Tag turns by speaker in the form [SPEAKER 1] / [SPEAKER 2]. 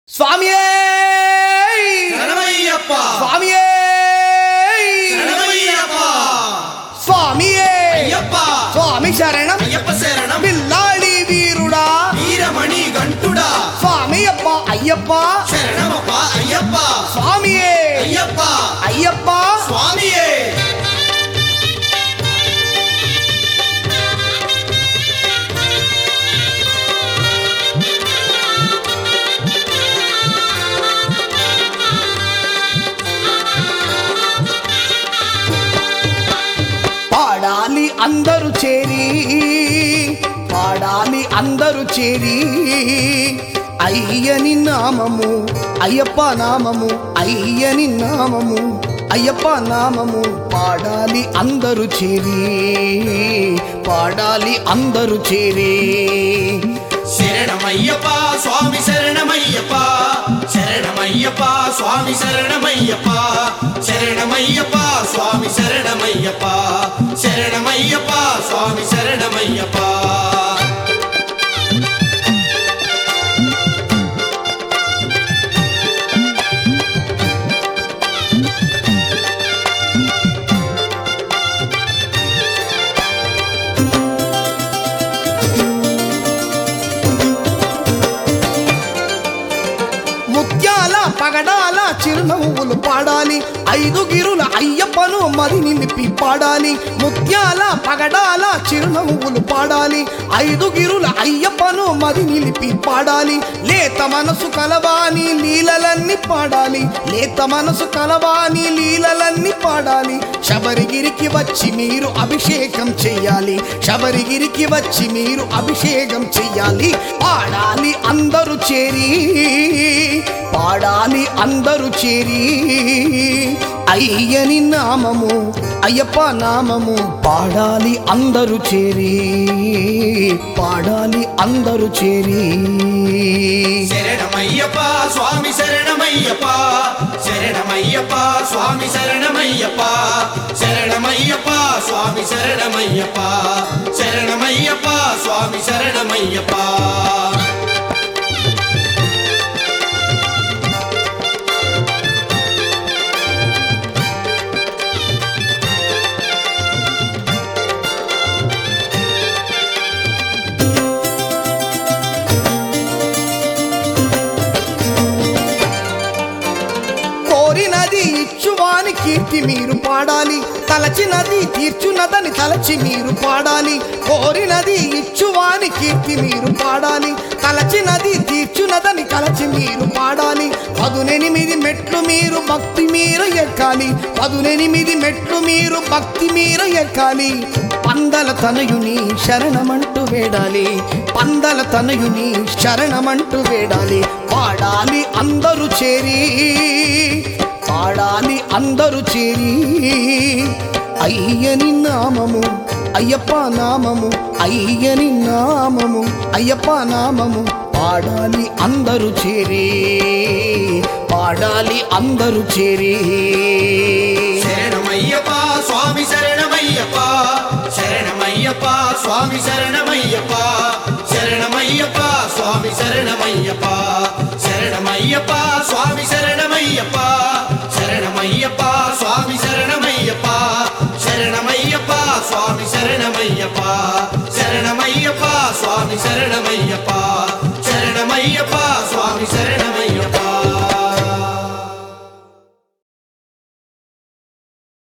[SPEAKER 1] స్వామియే
[SPEAKER 2] శరణమయ్యప్ప
[SPEAKER 1] స్వామియే
[SPEAKER 2] శరణమయ్యప్ప
[SPEAKER 1] స్వామియే
[SPEAKER 2] అయ్యప్ప
[SPEAKER 1] స్వామి శరణం
[SPEAKER 2] అయ్యప్ప శరణం
[SPEAKER 1] బిల్లాడి వీరుడా
[SPEAKER 2] వీరమణి గంటుడా
[SPEAKER 1] స్వామి అప్ప అయ్యప్ప
[SPEAKER 2] శరణమప్ప అయ్యప్ప
[SPEAKER 1] స్వామియే
[SPEAKER 2] అయ్యప్ప
[SPEAKER 1] అయ్యప్ప
[SPEAKER 2] స్వామియే
[SPEAKER 1] పాడాలి అందరూ చేరి పాడాలి అందరూ చేరి అయ్యని నామము అయ్యప్ప నామము అయ్యని నామము అయ్యప్ప నామము పాడాలి అందరూ చేరి పాడాలి అందరూ చేరి
[SPEAKER 2] శరణమయ్యప్ప స్వామి శరణమయ్యప్ప శరణమయ్యప్ప స్వామి శరణమయ్యప్ప శరణమయ్యప్ప స్వామి శరణమయ్యప్ప శరణమయ్యప్ప స్వామి శరణమయ్యప్ప
[SPEAKER 1] ముత్యాల పగడాల చిరునవ్వులు పాడాలి ఐదు గిరుల అయ్యప్పను మరి నిలిపి పాడాలి ముత్యాల పగడాల చిరునవ్వులు పాడాలి ఐదు గిరుల అయ్యప్పను మరి నిలిపి పాడాలి లేత మనసు కలవాని లీలలన్నీ పాడాలి లేత మనసు కలవాని లీలలన్నీ పాడాలి శబరిగిరికి వచ్చి మీరు అభిషేకం చెయ్యాలి శబరిగిరికి వచ్చి మీరు అభిషేకం చెయ్యాలి పాడాలి అందరూ చేరి పాడాలి అందరూ చేరి అయ్యని నామము అయ్యప్ప నామము పాడాలి అందరూ చేరి పాడాలి అందరూ చేరి
[SPEAKER 2] శరణమయ్యప్ప స్వామి శరణమయ్యప్ప శరణమయ్యప్ప స్వామి శరణమయ్యప్ప శరణమయ్యప్ప స్వామి శరణమయ్యప్ప శరణమయ్యప్ప స్వామి శరణమయ్యప్ప
[SPEAKER 1] కోరినది ఇచ్చువాని కీర్తి మీరు పాడాలి తలచినది తీర్చునదని తలచి మీరు పాడాలి కోరినది ఇచ్చువాని కీర్తి మీరు పాడాలి తలచినది తీర్చునదని తలచి మీరు పాడాలి పదునెనిమిది మెట్లు మీరు భక్తి మీరు ఎక్కాలి పదునెనిమిది మెట్లు మీరు భక్తి మీరు ఎక్కాలి పందల తనయుని శరణమంటూ వేడాలి పందల తనయుని శరణమంటూ వేడాలి పాడాలి అందరూ చేరి పాడాలి అందరూ చేరి అయ్యని నామము అయ్యప్ప నామము అయ్యని నామము అయ్యప్ప నామము పాడాలి అందరూ చేరి పాడాలి అందరూ చేరి
[SPEAKER 2] శరణమయ్యప్ప స్వామి శరణమయ్యప్ప శరణమయ్యప్ప స్వామి శరణమయ్యప్ప శరణమయ్యప్ప స్వామి శరణమయ్యప్ప